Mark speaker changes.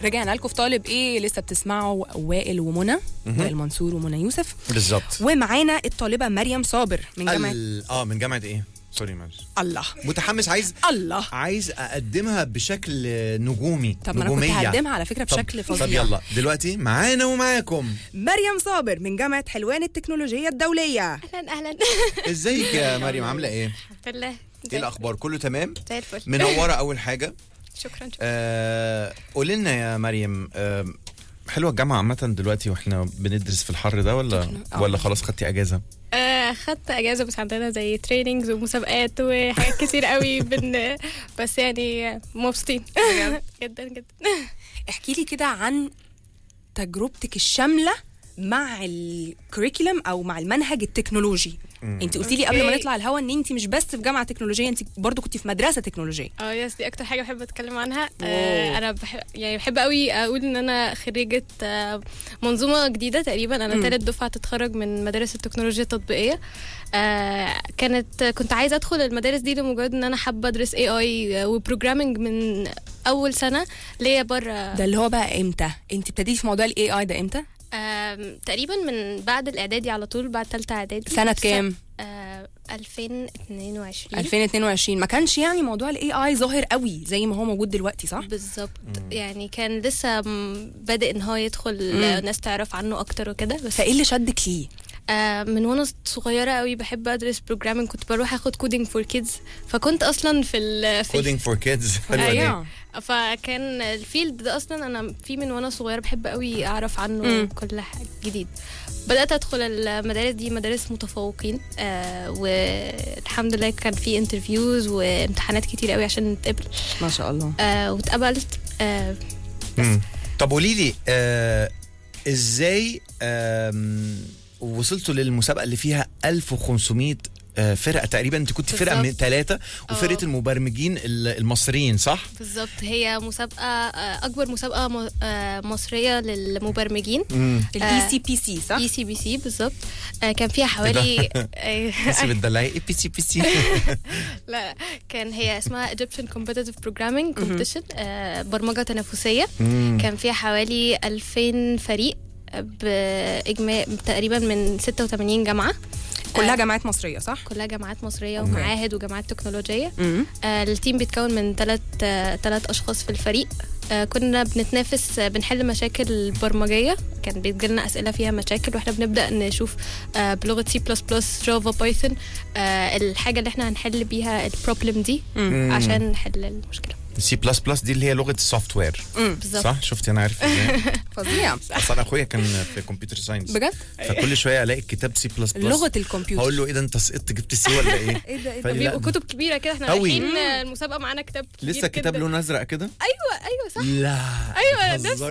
Speaker 1: رجعنا لكم في طالب ايه لسه بتسمعوا وائل ومنى وائل منصور ومنى يوسف
Speaker 2: بالظبط
Speaker 1: ومعانا الطالبه مريم صابر من جامعه
Speaker 2: ال- اه من جامعه ايه سوري معلش
Speaker 1: الله
Speaker 2: متحمس عايز
Speaker 1: الله
Speaker 2: عايز اقدمها بشكل نجومي
Speaker 1: طب ما انا كنت
Speaker 2: نجومية.
Speaker 1: هقدمها على فكره
Speaker 2: طب-
Speaker 1: بشكل
Speaker 2: طب
Speaker 1: فظيع
Speaker 2: يلا دلوقتي معانا ومعاكم
Speaker 1: مريم صابر من جامعه حلوان التكنولوجيه الدوليه
Speaker 3: اهلا اهلا
Speaker 2: ازيك يا مريم عامله ايه
Speaker 3: الحمد لله
Speaker 2: ايه الاخبار كله تمام
Speaker 3: زي الفل
Speaker 2: منوره اول حاجه
Speaker 3: شكرا شكرا
Speaker 2: آه قولي لنا يا مريم آه حلوه الجامعه عامه دلوقتي واحنا بندرس في الحر ده ولا
Speaker 1: آه.
Speaker 2: ولا خلاص خدتي اجازه
Speaker 3: آه خدت اجازه بس عندنا زي تريننجز ومسابقات وحاجات كتير قوي بن بس يعني مبسوطين جدا جدا
Speaker 1: احكي لي كده عن تجربتك الشامله مع الكوريكولم او مع المنهج التكنولوجي انت قلتي لي قبل ما
Speaker 3: أوكي.
Speaker 1: نطلع الهوا ان انت مش بس في جامعه تكنولوجيه انت برضو كنت في مدرسه تكنولوجيه
Speaker 3: اه يس دي اكتر حاجه بحب اتكلم عنها
Speaker 1: واو.
Speaker 3: آه انا بحب يعني بحب قوي اقول ان انا خريجه آه منظومه جديده تقريبا انا
Speaker 1: مم.
Speaker 3: ثالث دفعه تتخرج من مدارس التكنولوجيا التطبيقيه آه كانت كنت عايزه ادخل المدارس دي لمجرد ان انا حابه ادرس اي اي وبروجرامنج من اول سنه ليا بره
Speaker 1: ده اللي هو بقى امتى انت ابتديتي في موضوع الاي اي ده امتى
Speaker 3: آم، تقريبا من بعد الاعدادي على طول بعد ثالثه اعدادي
Speaker 1: سنه كام
Speaker 3: آه 2022
Speaker 1: 2022 ما كانش يعني موضوع الاي اي ظاهر قوي زي ما هو موجود دلوقتي صح
Speaker 3: بالظبط يعني كان لسه م- بادئ ان هو يدخل
Speaker 1: مم.
Speaker 3: آه، ناس تعرف عنه اكتر وكده بس
Speaker 1: فايه اللي شدك ليه
Speaker 3: آه من وانا صغيره قوي بحب ادرس بروجرامينج كنت بروح اخد كودينج فور كيدز فكنت اصلا في ال في
Speaker 2: كودينج فور كيدز حلوه دي
Speaker 1: ايوه
Speaker 3: فكان الفيلد ده اصلا انا في من وانا صغيره بحب قوي اعرف عنه
Speaker 1: مم.
Speaker 3: كل حاجه جديد بدات ادخل المدارس دي مدارس متفوقين آه والحمد لله كان في انترفيوز وامتحانات كتير قوي عشان نتقبل
Speaker 1: ما شاء الله
Speaker 3: آه واتقبلت آه
Speaker 2: مم. طب قولي لي آه ازاي آم، وصلتوا للمسابقه اللي فيها 1500 آه، فرقه تقريبا انت كنت فرقه من
Speaker 3: بالظبط.
Speaker 2: ثلاثه وفرقه
Speaker 3: آه.
Speaker 2: المبرمجين ال- المصريين صح؟
Speaker 3: بالظبط هي مسابقه آه اكبر مسابقه م- آه مصريه للمبرمجين
Speaker 1: الاي سي بي سي صح
Speaker 3: اي سي بي سي بالظبط آه كان فيها حوالي آه،
Speaker 2: بس بتدلعي اي بي سي بي سي
Speaker 3: لا كان هي اسمها Egyptian Competitive Programming Competition آه برمجة تنافسية كان فيها حوالي 2000 فريق بإجماع تقريبا من 86 جامعة
Speaker 1: كلها
Speaker 3: آه،
Speaker 1: جامعات مصريه صح
Speaker 3: كلها جامعات مصرية
Speaker 2: أوكي.
Speaker 3: ومعاهد وجامعات تكنولوجية
Speaker 1: امم
Speaker 3: آه التيم بيتكون من ثلاث ثلاث أشخاص في الفريق آه كنا بنتنافس آه، بنحل مشاكل برمجية كان بيجيلنا أسئلة فيها مشاكل واحنا بنبدأ نشوف آه بلغة سي بلس بلس جافا بايثون الحاجة اللي احنا هنحل بيها البروبلم دي
Speaker 1: مم.
Speaker 3: عشان نحل المشكلة
Speaker 2: سي بلس بلس دي اللي هي لغه السوفت وير
Speaker 3: بالظبط
Speaker 2: صح شفتي انا عارف ازاي
Speaker 1: فظيع
Speaker 2: اصلا اخويا كان في كمبيوتر ساينس
Speaker 1: بجد
Speaker 2: فكل شويه الاقي كتاب سي بلس بلس
Speaker 1: لغه الكمبيوتر
Speaker 2: هقول له ايه ده انت سقطت جبت سي ولا ايه؟
Speaker 1: ايه ده ايه
Speaker 2: فقال
Speaker 1: ده
Speaker 2: لي لا،
Speaker 3: بيبقوا كتب كبيره كده احنا
Speaker 2: أوي.
Speaker 3: رايحين آه، المسابقه معانا كتاب كبير
Speaker 2: لسه كتاب
Speaker 3: جداً.
Speaker 2: لونه ازرق كده؟
Speaker 3: ايوه ايوه صح
Speaker 2: لا
Speaker 3: ايوه نفس